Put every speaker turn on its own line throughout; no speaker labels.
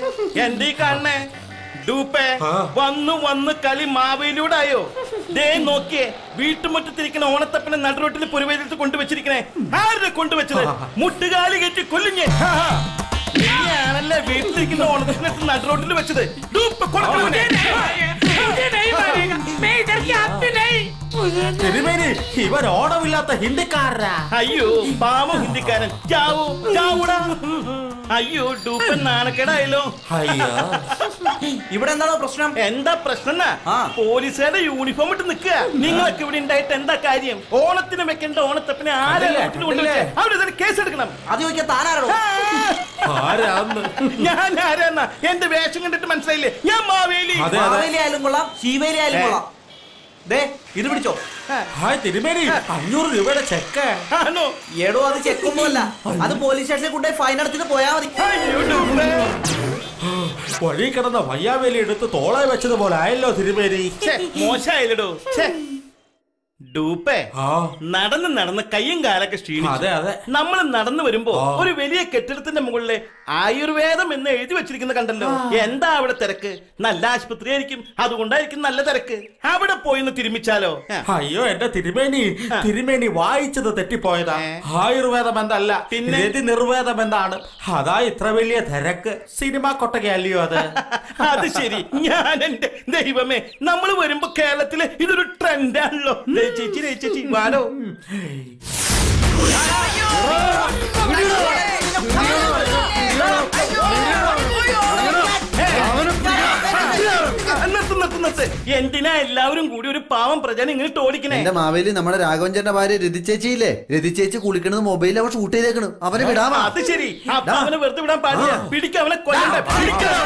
എന്റെ ഈ കാണണേ ഡൂപ്പേ വന്നു വന്ന് കളി മാവേലിയോടായോ ദേ നോക്കിയേ വീട്ടുമുറ്റത്തിരിക്കുന്ന ഓണത്തപ്പനെ നടുറോട്ടിൽ പുരവേദത്ത് കൊണ്ടുവച്ചിരിക്കണേ ആരുടെ കൊണ്ടുവച്ചത് മുട്ടുകാലി കെട്ടി കൊല്ലുഞ്ഞേ നീയാണല്ലേ വീട്ടിലിരിക്കുന്ന ഓണത്തപ്പനെ നടുറോട്ടിൽ വെച്ചത് ഡൂപ്പ് കൊടുക്കണേ
തിരുമേനി ഇവൻ ഓണമില്ലാത്ത ഹിന്ദിക്കാരനാ
അയ്യോ പാവം ഹിന്ദിക്കാരൻ ചാവൂ ചാവൂടാ അയ്യോ ഡൂപ്പൻ നാണക്കേടായല്ലോ
അയ്യോ
ഇവിടെ എന്താണോ പ്രശ്നം
എന്താ പ്രശ്നം എന്നാ?
ആ.
പോലീസുകാരുടെ യൂണിഫോം ഇട്ട് നിൽക്കുക നിങ്ങളൊക്കെ ഇവിടെ ഉണ്ടായിട്ട് എന്താ കാര്യം ഓണത്തിന് വെക്കേണ്ട ഓണത്തപ്പിനെ ആരെ
കണ്ടില്ലേ,
റോട്ടിൽ കൊണ്ടുവച്ചേ
കണ്ടില്ലേ?
അവരെതിരെ കേസ് എടുക്കണം
അത് ചോദിക്കാൻ താനാരോ
ആരാന്ന്
ഞാൻ ആരാന്നാ എന്റെ വേഷം കണ്ടിട്ട് മനസ്സിലായില്ലേ ഞാൻ മാവേലി
അതെ അതെ
മാവേലി ആയാലും കൊള്ളാം ശിവേലി ആയാലും കൊള്ളാം ദേ ഇത് പിടിച്ചോ
ഹായ് തിരുമേനി അഞ്ഞൂറ് രൂപയുടെ ചെക്ക്
ആണോ
എടോ അത് ചെക്കൊന്നുമല്ല അത് പോലീസ് സ്റ്റേഷനിൽ കൊണ്ടുപോയി ഫൈൻ അടച്ചിട്ട് പോയാ മതി
അയ്യോ, ഡൂപ്പേ.
വഴി കിടന്ന വയ്യാവേലി എടുത്ത് തോളെ വെച്ചതുപോലെ ആയല്ലോ തിരുമേനി
ഛെ, മോശമായില്ലടോ ഛെ. ഡൂപ്പേ
ആ
നടന്ന് നടന്ന് കയ്യും കാലൊക്കെ ക്ഷീണിച്ചു
അതെ അതെ
നമ്മൾ നടന്നു വരുമ്പോ
ആ.
ഒരു വലിയ കെട്ടിടത്തിന്റെ മുകളില് ആയുർവേദം എന്ന് എഴുതി വെച്ചിരിക്കുന്ന കണ്ടല്ലോ എന്താ അവിടെ തിരക്ക് നല്ല ആശുപത്രി ആയിരിക്കും അതുകൊണ്ടായിരിക്കും നല്ല തിരക്ക് അവിടെ പോയി ഒന്ന് തിരുമിച്ചാലോ ആ.
അയ്യോ എന്റെ തിരുമേനി തിരുമേനി വായിച്ചത് തെറ്റിപ്പോയതാ
ഏ?
ആയുർവേദം എന്നല്ല
പിന്നെ?
രതി നിർവേദം എന്നാണ് അതാ ഇത്ര വലിയ തിരക്ക് സിനിമ കൊട്ടകയല്ലയോ അത്
അത് ശരി ഞാൻ എന്റെ ദൈവമേ നമ്മൾ വരുമ്പോ കേരളത്തില് ഇതൊരു ട്രെൻഡാണല്ലോ ദേ ചേച്ചി ദേ ചേച്ചി വാടോ നിർത്ത് നിർത്ത് നിർത്ത് എന്തിനാ എല്ലാവരും കൂടി ഒരു പാവം പ്രജനെ ഇങ്ങനെ ഓടിക്കണേ
എന്റെ മാവേലി നമ്മുടെ രാഘവഞ്ചന്റെ ഭാര്യ രതിച്ചേച്ചിയില്ലേ രതിച്ചേച്ചി കുളിക്കണത് മൊബൈലിൽ അവൻ ഷൂട്ട് ചെയ്തേക്കണ് അവനെ വിടാമാ
അത് ശരി അപ്പൊ അവനെ വെറുതെ വിടാൻ പാടില്ല പിടിക്ക അവനെ കൊല്ലണ്ട പിടിക്കണം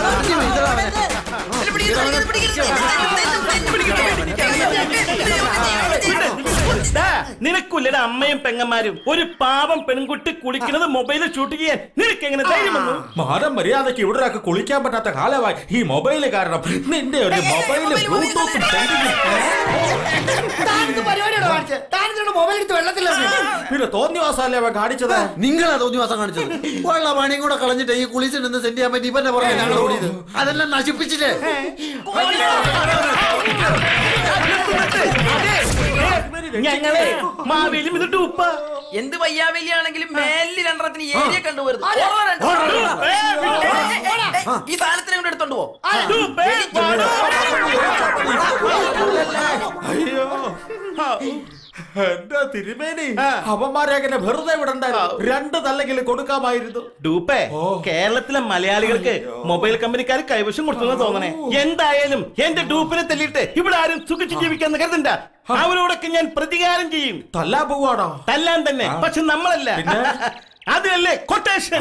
നിനക്കുല്ലട അമ്മയും പെങ്ങന്മാരും ഒരു പാവം പെൺകുട്ടി കുളിക്കുന്നത് മൊബൈലിൽ ഷൂട്ട് ചെയ്യാൻ നിനക്ക് എങ്ങനെ ധൈര്യം വന്നു
മാനം മര്യാദക്ക് ഇവിടെ ഒരാൾക്ക് കുളിക്കാൻ പറ്റാത്ത കാലമായി ഈ മൊബൈല് കാരണം നിന്റെ ഒരു മൊബൈല് ബ്ലൂടൂത്തും പിന്നെ തോന്നിവാസല്ലേ അവൻ കാണിച്ചത്
നിങ്ങളാ തോന്നി മാസം കാണിച്ചത് ഉള്ള പണിയും കൂടെ കളഞ്ഞിട്ട് ഈ കുളിച്ചിട്ട് സെന്റ് ചെയ്യാൻ പറ്റി ഇവന്റെ പുറകെ ഞങ്ങൾ ഓടിയത് അതെല്ലാം നശിപ്പിച്ചില്ലേ
ഞങ്ങളെ മാവേലും ഇത് ഡൂപ്പ
എന്ത് വയ്യാവലിയാണെങ്കിലും മേലിൽ രണ്ടെണ്ണത്തിന് ഏരിയ കണ്ടുപോരുത് ഈ സാധനത്തിനെ കൊണ്ട് എടുത്തോണ്ട് പോ
ഡൂപ്പേ, വാടോ.
അയ്യോ എന്താ തിരുമേനി
ആ.
അവന്മാരെ അങ്ങനെ വെറുതെ വിടണ്ടായിരുന്നു രണ്ട് തല്ലെങ്കിലും കൊടുക്കാമായിരുന്നു
ഡൂപ്പേ
ഓ.
കേരളത്തിലെ മലയാളികൾക്ക് മൊബൈൽ കമ്പനിക്കാർ കൈവശം കൊടുത്തു തോന്നണേ എന്തായാലും എന്റെ ഡൂപ്പിനെ തല്ലിയിട്ട് ഇവിടെ ആരും സുഖിച്ച് ജീവിക്കാന്ന് കരുതണ്ട അവരോടൊക്കെ ഞാൻ പ്രതികാരം ചെയ്യും
തല്ലാൻ പോവാണോ
തല്ലാൻ തന്നെ പക്ഷെ നമ്മളല്ല
പിന്നെ?
അതിനല്ലേ കൊട്ടേഷൻ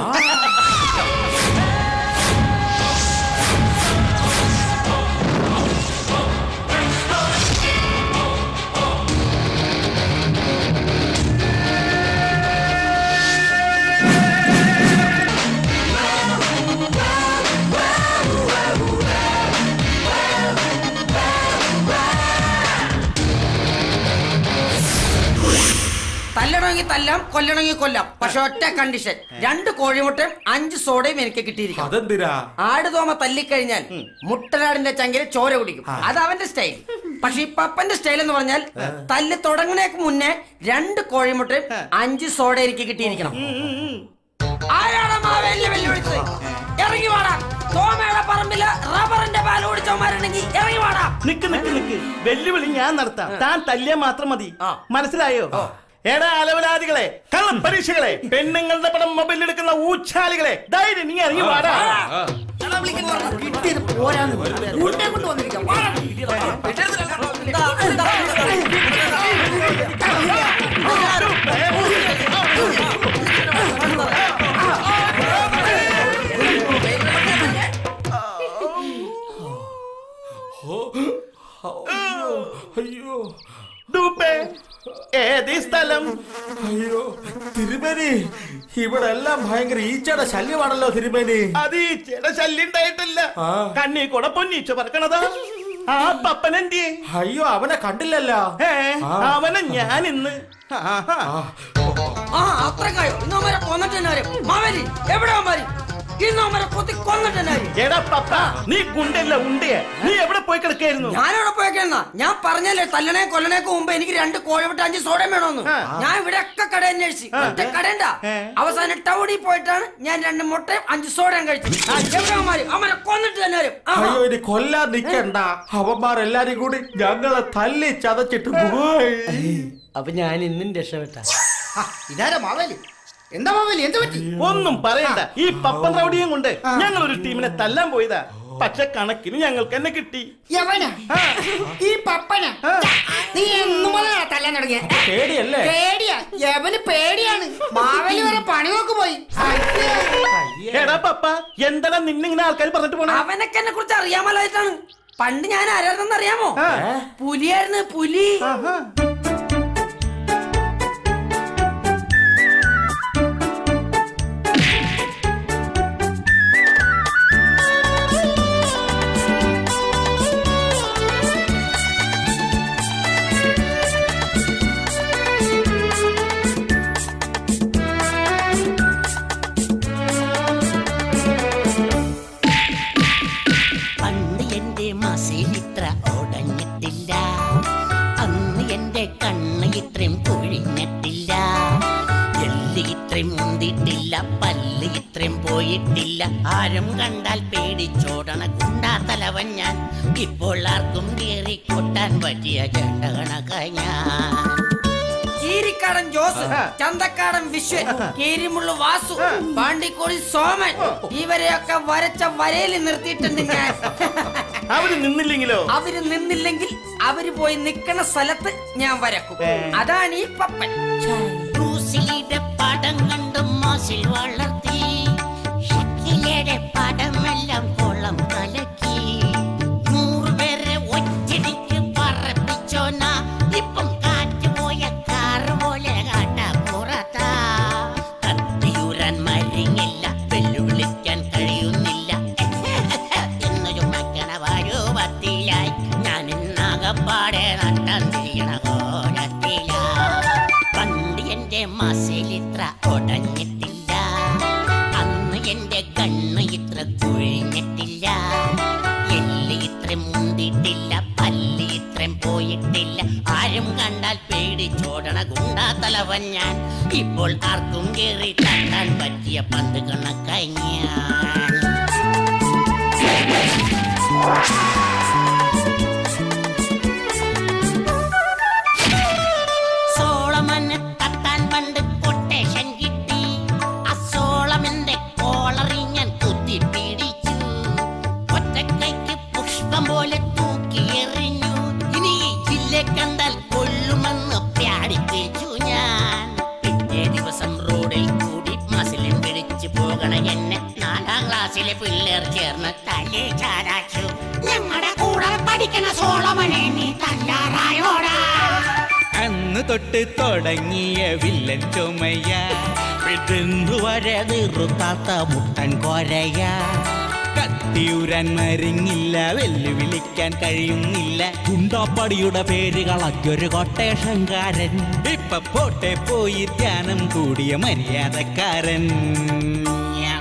തല്ലണമെങ്കിൽ തല്ലാം കൊല്ലണമെങ്കിൽ കൊല്ലാം പക്ഷെ ഒറ്റ കണ്ടീഷൻ രണ്ട് കോഴിമുട്ടയും അഞ്ച് സോഡയും എനിക്ക് കിട്ടിയിരിക്കണം
അതെന്തിനാ
ആടുതോമ തല്ലിക്കഴിഞ്ഞാൽ മുട്ടനാടിന്റെ ചങ്കില് ചോര കുടിക്കും അത് അവന്റെ സ്റ്റൈൽ പക്ഷെ ഈ പപ്പന്റെ സ്റ്റൈൽ എന്ന് പറഞ്ഞാൽ തല്ല് തുടങ്ങുന്നേക്ക് മുന്നേ രണ്ട് കോഴിമുട്ടയും അഞ്ച് സോഡ എനിക്ക് കിട്ടിയിരിക്കണം ആരാണ് മാവേലിയെ വെല്ലുവിളിച്ചത് ഇറങ്ങി വാടാ തോമയുടെ പറമ്പില് റബ്ബറിന്റെ പാൽ ഓടിച്ചവന്മാരുണ്ടെങ്കിൽ ഇറങ്ങി വാടാ
നിക്ക് നിക്ക് നിക്ക് വെല്ലുവിളി ഞാൻ നടത്താം താൻ തല്ലിയാ മാത്രം മതി
ആ.
മനസ്സിലായോ എടാ അലവലാദികളെ കള്ള പരീക്ഷകളെ പെണ്ണുങ്ങളുടെ പടം മൊബൈൽ എടുക്കുന്ന ഊച്ചാലികളെ ധൈര്യം നീ ഇറങ്ങി വാടാ
കിട്ടിയത് പോരാന്ന് കൂട്ടെ കൊണ്ട് വന്നിരിക്കാം വാടാ. എന്താ, എന്താ?
അയ്യോ
ഡൂപ്പേ ഏത് ഈ സ്ഥലം
അയ്യോ തിരുമേനി ഇവിടെ എല്ലാം ഭയങ്കര ഈച്ചയുടെ ശല്യമാണല്ലോ തിരുമേനി
അത് ഈ ചെട ശല്യം ഉണ്ടായിട്ടില്ല
ആ.
കണ്ണി കൂടെ പൊന്നീച്ച പറക്കണതാ ആ പപ്പനെന്തിയെ
അയ്യോ അവനെ കണ്ടില്ലല്ലോ
ഏ
ആ.
അവനെ ഞാൻ ഇന്ന് ആഹാ.
ആ,
ആ അത്രക്കായോ ഇന്നവരെ കൊന്നിട്ട് തന്നെ വരും മാവേലി എവിടെ മാറി ഇന്ന് അവരെ കൊത്തി കൊന്നിട്ട് തന്നെ കാര്യം.
എടാ പപ്പ നീ ഗുണ്ടല്ല ഉണ്ടയെ നീ എവിടെ പോയി കിടക്കായിരുന്നു
ഞാനിവിടെ പോയേക്കെന്നാ ഞാൻ പറഞ്ഞല്ലേ തല്ലണേ കൊല്ലണേക്ക് മുമ്പ് എനിക്ക് രണ്ട് കോഴിമുട്ട അഞ്ച് സോഡയും വേണമെന്ന്
ആ.
ഞാൻ ഇവിടെ ഒക്കെ കട അന്വേഷിച്ചു ഒറ്റ കടയണ്ട
ഏ.
അവസാനം ടൗണിൽ പോയിട്ടാണ് ഞാൻ രണ്ട് മുട്ടയും അഞ്ച് സോഡയും കഴിച്ചത് എവിടെ അവന്മാര് അവനെ കൊന്നിട്ട് തന്നെ വരും ആ.
അയ്യോ ഇനി കൊല്ലാൻ നിക്കണ്ട അവന്മാരെല്ലാരും കൂടി ഞങ്ങളെ തല്ലി ചതച്ചിട്ട് പോയി
അപ്പൊ ഞാൻ ഇന്നും രക്ഷപ്പെട്ട
ആ, ഇതാരാ മാവേലി എന്താ മാവേലി എന്ത് പറ്റി
ഒന്നും പറയണ്ട ഈ പപ്പൻ റൗഡിയും കൊണ്ട് ഞങ്ങൾ ഒരു ടീമിനെ തല്ലാൻ പോയതാ പക്ഷെ കണക്കിന് ഞങ്ങൾക്ക് തന്നെ കിട്ടി
യവനാ ഈ പപ്പനാ നീ എന്നു മുതലാ തല്ലാൻ തുടങ്ങിയ
പേടിയല്ലേ
പേടിയാ യവന് പേടിയാണ് മാവേലി വരെ പണി നോക്ക് പോയി അയ്യേ.
എടാ പപ്പ എന്തെല്ലാം നിന്നിങ്ങനെ ആൾക്കാർ പറഞ്ഞിട്ട് പോണേ
അവനൊക്കെ എന്നെ കുറിച്ച് അറിയാമല്ലായിട്ടാണ് പണ്ട് ഞാൻ ആരായിരുന്നെന്ന് അറിയാമോ പുലിയായിരുന്നു പുലി
പണ്ട് എന്റെ മസിൽ ഇത്ര ഉടഞ്ഞിട്ടില്ല അന്ന് എന്റെ കണ്ണ് ഇത്രയും കുഴിഞ്ഞിട്ടില്ല എല്ല് ഇത്രയും മുന്തിട്ടില്ല പല്ല് ഇത്രയും പോയിട്ടില്ല ആരും കണ്ടാൽ പേടിച്ചോടണ ഗുണ്ടാ തലവൻ ഞാൻ ഇപ്പോൾ ആർക്കും കയറി കൊട്ടാൻ പറ്റിയ ചേട്ട കണക്കായി ഞാൻ
കീരിക്കാടൻ ജോസ് ചന്തക്കാടൻ വിശ്വൻ കീരിമുള്ളു വാസു പാണ്ടിക്കോടി സോമൻ ഇവരെയൊക്കെ വരച്ച വരയിൽ നിർത്തിയിട്ടുണ്ട് ഞാൻ
അവര് നിന്നില്ലെങ്കിലോ
അവര് നിന്നില്ലെങ്കിൽ അവര് പോയി നിക്കണ സ്ഥലത്ത് ഞാൻ വരക്കും അതാണ് ഈ പപ്പൻ
ബ്രൂസിലിയുടെ പടം കണ്ട് മസിൽ വളർത്തി ഷക്കിലയുടെ പടമെല്ലാം കൊളം കലക്കി നൂറ് പേരെ ഒറ്റടിക്ക് പറപ്പിച്ചോന ഇപ്പം കാറ്റ് പോയ കാറ് പോലെ കാട്ടപ്പുറത്താ കത്തിയൂരാൻ മരിങ്ങില്ല വെല്ലുവിളിക്കാൻ കഴിയുന്നില്ല ഇന്ന് ചുമക്കണ വാരൂപത്തിലായി ഞാൻ ഇന്നാകപ്പാടെ നട്ടം തിരിയണ കോലത്തില പണ്ട് എന്റെ മസിൽ ഇത്ര ഉടഞ്ഞിട്ടില്ല അന്ന് എന്റെ കണ്ണ് ഇത്ര കുഴിഞ്ഞിട്ടില്ല എല്ല് ഇത്ര മുന്തിട്ടില്ല പല്ല് ഇത്രയും പോയിട്ടില്ല ആരും കണ്ടാൽ പേടിച്ചോടണ ഗുണ്ടാ തലവൻ ഞാൻ ഇപ്പോൾ ആർക്കും കേറി തട്ടാൻ പറ്റിയ പന്ത് കണക്കായി ഞാൻ സോളമന് കത്താൻ പണ്ട് കൊട്ടേഷൻ കിട്ടി ആ സോളമന്റെ കോളറി ഞാൻ കുത്തി പിടിച്ചു ഒറ്റക്കൈക്ക് പുഷ്പം പോലെ തൂക്കി എറിഞ്ഞു ഇനി ഈ ജില്ല കണ്ടാൽ കൊള്ളുമെന്ന് പ്യാടിപ്പിച്ചു ഞാൻ പിറ്റേ ദിവസം റോഡിൽ കൂടി മസിലിൻ പിടിച്ചു പോകണ എന്നെ നാലാം ക്ലാസ്സിലെ പിള്ളേർ ചേർന്ന് തലേ ചാരാച്ചു ഞങ്ങളുടെ കൂടെ പഠിക്കണ സോളമനെ നീ തല്ലാറായോടാ
അന്ന് തൊട്ട് തുടങ്ങിയ വില്ലൻ ചുമയ
വിടുന്നു വരെ നിറുത്താത്ത മുട്ടൻ കൊരയ
കത്തിയൂരാൻ മരിങ്ങില്ല വെല്ലുവിളിക്കാൻ കഴിയുന്നില്ല ഗുണ്ടാപ്പടിയുടെ പേര് കളക്കൊരു കൊട്ടേഷൻകാരൻ ഇപ്പൊ പോട്ടെ പോയി ധ്യാനം കൂടിയ മര്യാദക്കാരൻ
ഞാൻ